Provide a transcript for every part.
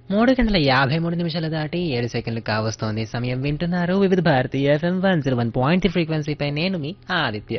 మూడు గంటల యాభై మూడు నిమిషాలు దాటి ఏడు సెకండ్లు కావస్తోంది సమయం వింటున్నారు Vividh Bharati FM one zero one point ఫ్రీక్వెన్సీపై నేను మీ ఆదిత్య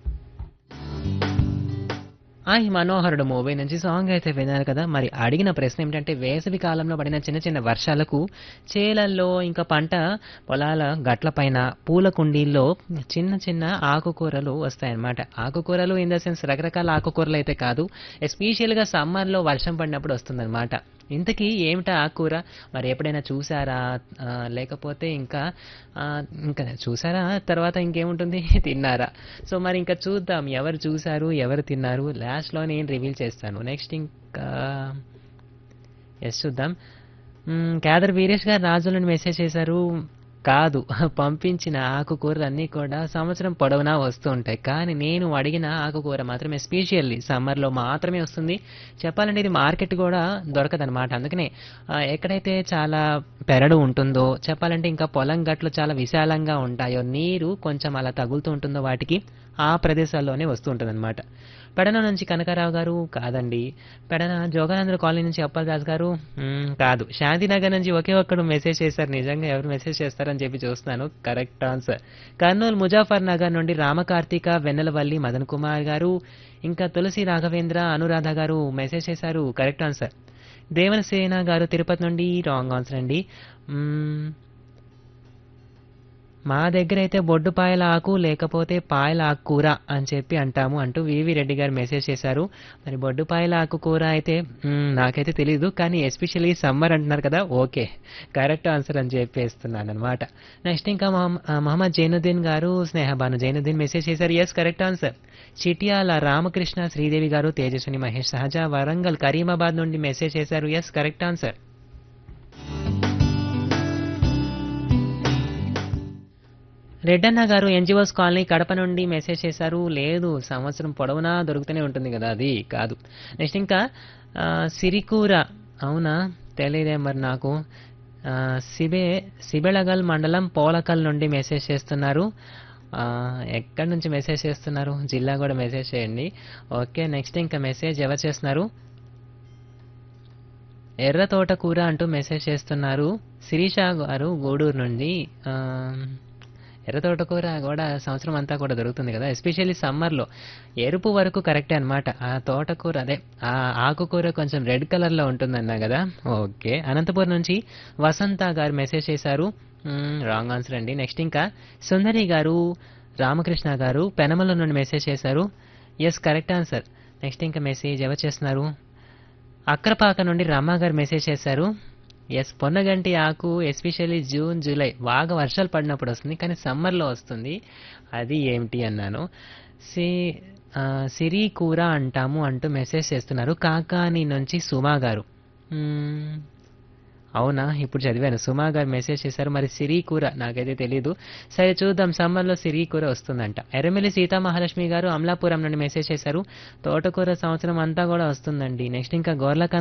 ఆ ఈ మనోహరుడు మూవీ నుంచి సాంగ్ అయితే విన్నారు కదా మరి అడిగిన ప్రశ్న ఏమిటంటే వేసవి కాలంలో పడిన చిన్న చిన్న వర్షాలకు చేలల్లో ఇంకా పంట పొలాల గట్ల పైన పూల కుండీల్లో చిన్న చిన్న ఆకుకూరలు వస్తాయన్నమాట ఆకుకూరలు ఇన్ ద సెన్స్ రకరకాల ఆకుకూరలు అయితే కాదు ఎస్పెషల్గా సమ్మర్లో వర్షం పడినప్పుడు వస్తుందన్నమాట ఇంతకీ ఏమిటా ఆకుకూర మరి ఎప్పుడైనా చూసారా ఆ, లేకపోతే ఇంకా ఆ, ఇంకా చూసారా తర్వాత ఇంకేముంటుంది తిన్నారా సో మరి ఇంకా చూద్దాం ఎవరు చూసారు ఎవరు తిన్నారు లాస్ట్లో నేను రివీల్ చేస్తాను నెక్స్ట్ ఇంకా ఎస్ చూద్దాం మ్మ్, కేదర్ వీరేష్ గారు రాజులను మెసేజ్ చేశారు కాదు పంపించిన ఆకుకూరలు అన్నీ కూడా సంవత్సరం పొడవునా వస్తూ ఉంటాయి కానీ నేను అడిగిన ఆకుకూర మాత్రం ఎస్పెషల్లీ సమ్మర్లో మాత్రమే వస్తుంది చెప్పాలంటే ఇది మార్కెట్ కూడా దొరకదనమాట అందుకనే ఆ, ఎక్కడైతే చాలా పెరడు ఉంటుందో చెప్పాలంటే ఇంకా పొలం గట్లు చాలా విశాలంగా ఉంటాయో నీరు కొంచెం అలా తగులుతూ ఉంటుందో వాటికి ఆ ప్రదేశాల్లోనే వస్తూ ఉంటుందన్నమాట పెడన నుంచి కనకారావు గారు కాదండి పెడన జోగానంద్ర కాలనీ నుంచి అప్పలదాస్ గారు మ్మ్, కాదు శాంతినగర్ నుంచి ఒకే ఒక్కడు మెసేజ్ చేశారు నిజంగా ఎవరు మెసేజ్ చేస్తారని చెప్పి చూస్తున్నాను కరెక్ట్ ఆన్సర్ కర్నూలు ముజాఫర్ నగర్ నుండి రామకార్తిక వెన్నెలవల్లి మదన్ కుమార్ గారు ఇంకా తులసి రాఘవేంద్ర అనురాధ గారు మెసేజ్ చేశారు కరెక్ట్ ఆన్సర్ దేవనసేన గారు తిరుపతి నుండి రాంగ్ ఆన్సర్ అండి మ్మ్, మా దగ్గర అయితే బొడ్డు పాయల ఆకు లేకపోతే పాయల ఆకు కూర అని చెప్పి అంటాము అంటూ వివి రెడ్డి గారు మెసేజ్ చేశారు మరి బొడ్డు పాయల ఆకు కూర అయితే మ్మ్, నాకైతే తెలియదు కానీ ఎస్పెషల్లీ సమ్మర్ అంటున్నారు కదా ఓకే కరెక్ట్ ఆన్సర్ అని చెప్పేస్తున్నాను అనమాట నెక్స్ట్ ఇంకా మహమ్- ఆ, మహమ్మద్ జైనుద్దీన్ గారు స్నేహబాను జైనుద్దీన్ మెసేజ్ చేశారు yes correct answer Chityala Ramakrishna Sridevi గారు తేజస్విని మహేష్ సహజ వరంగల్ కరీమాబాద్ నుండి మెసేజ్ చేశారు ఎస్ కరెక్ట్ ఆన్సర్ రెడ్డన్న గారు ఎన్జిఓస్ కాలనీ కడప నుండి మెసేజ్ చేశారు లేదు సంవత్సరం పొడవునా దొరుకుతూనే ఉంటుంది కదా అది కాదు నెక్స్ట్ ఇంకా ఆ, సిరికూర అవునా తెలియదే మరి నాకు ఆ, సిబే సిబెళగల్ మండలం పోలకల్ నుండి మెసేజ్ చేస్తున్నారు ఆ, ఎక్కడి నుంచి మెసేజ్ చేస్తున్నారు జిల్లా కూడా మెసేజ్ చేయండి ఓకే నెక్స్ట్ ఇంకా మెసేజ్ ఎవరు చేస్తున్నారు ఎర్ర తోటకూర అంటూ మెసేజ్ చేస్తున్నారు శిరీష గారు గూడూరు నుండి ఆ, ఎర్ర తోటకూర కూడా సంవత్సరం అంతా కూడా దొరుకుతుంది కదా ఎస్పెషల్లీ సమ్మర్లో ఎరుపు వరకు కరెక్టే అన్నమాట ఆ తోటకూర అదే ఆ ఆకుకూర కొంచెం రెడ్ కలర్లో ఉంటుందన్నా కదా ఓకే అనంతపురం నుంచి వసంత గారు మెసేజ్ చేశారు రాంగ్ ఆన్సర్ అండి నెక్స్ట్ ఇంకా సుందరి గారు రామకృష్ణ గారు పెనమల నుండి మెసేజ్ చేశారు ఎస్ కరెక్ట్ ఆన్సర్ నెక్స్ట్ ఇంకా మెసేజ్ ఎవరు చేస్తున్నారు అక్రపాక నుండి రమ్మ గారు మెసేజ్ చేశారు ఎస్ పొన్నగంటి ఆకు ఎస్పెషల్లీ జూన్ జూలై బాగా వర్షాలు పడినప్పుడు వస్తుంది కానీ సమ్మర్లో వస్తుంది అది ఏమిటి అన్నాను సి ఆ, సిరి కూర అంటాము అంటూ మెసేజ్ చేస్తున్నారు కాకాని నుంచి సుమా గారు మ్మ్, అవునా ఇప్పుడు చదివాను సుమా గారు మెసేజ్ చేశారు మరి సిరి కూర నాకైతే తెలియదు సరే చూద్దాం సమ్మర్లో సిరి కూర వస్తుందంట ఎర్రమిల్లి సీతామహాలక్ష్మి గారు అమలాపురం నుండి మెసేజ్ చేశారు తోటకూర సంవత్సరం అంతా కూడా వస్తుందండి నెక్స్ట్ ఇంకా గోర్లక